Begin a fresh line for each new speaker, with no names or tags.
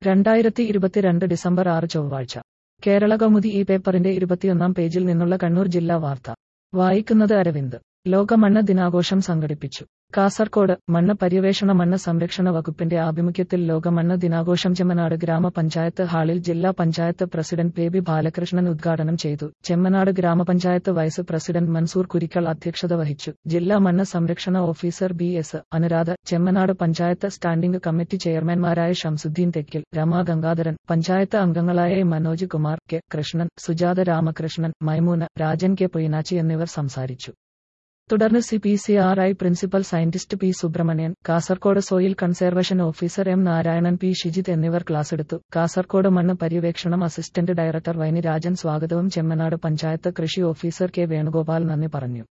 രണ്ടായിരത്തി ഇരുപത്തിരണ്ട് ഡിസംബർ ആറ് ചൊവ്വാഴ്ച കേരള കൗമുദി ഈ പേപ്പറിന്റെ ഇരുപത്തിയൊന്നാം പേജിൽ നിന്നുള്ള കണ്ണൂർ ജില്ലാ വാർത്ത വായിക്കുന്നത് അരവിന്ദ് ലോക മണ്ണ് ദിനാഘോഷം സംഘടിപ്പിച്ചു കാസർകോട് മണ്ണ് പര്യവേഷണ മണ്ണ് സംരക്ഷണ വകുപ്പിന്റെ ആഭിമുഖ്യത്തിൽ ലോക മണ്ണ് ദിനാഘോഷം ചെമ്മനാട് ഗ്രാമപഞ്ചായത്ത് ഹാളിൽ ജില്ലാ പഞ്ചായത്ത് പ്രസിഡന്റ് ബേബി ബാലകൃഷ്ണൻ ഉദ്ഘാടനം ചെയ്തു ചെമ്മനാട് ഗ്രാമപഞ്ചായത്ത് വൈസ് പ്രസിഡന്റ് മൻസൂർ കുരിക്കൾ അധ്യക്ഷത വഹിച്ചു ജില്ലാ മണ്ണ് സംരക്ഷണ officer B S Anuradha Chemmanad panchayat standing committee ചെയർമാൻമാരായ ഷംസുദ്ദീൻ തെക്കിൽ രമാ ഗംഗാധരൻ പഞ്ചായത്ത് അംഗങ്ങളായ A Manoj Kumar K Krishnan Sujatha Ramakrishnan Maimoona Rajan K Poinachi എന്നിവർ സംസാരിച്ചു തുടർന്ന് C P C R I principal scientist P Subramanian Kasaragod soil conservation officer M Narayanan P Shijith എന്നിവർ ക്ലാസ്സെടുത്തു കാസർകോട് മണ്ണ് പര്യവേക്ഷണം അസിസ്റ്റന്റ് ഡയറക്ടർ വൈനി രാജൻ സ്വാഗതവും ചെമ്മനാട് പഞ്ചായത്ത് കൃഷി ഓഫീസർ കെ വേണുഗോപാൽ നന്ദി പറഞ്ഞു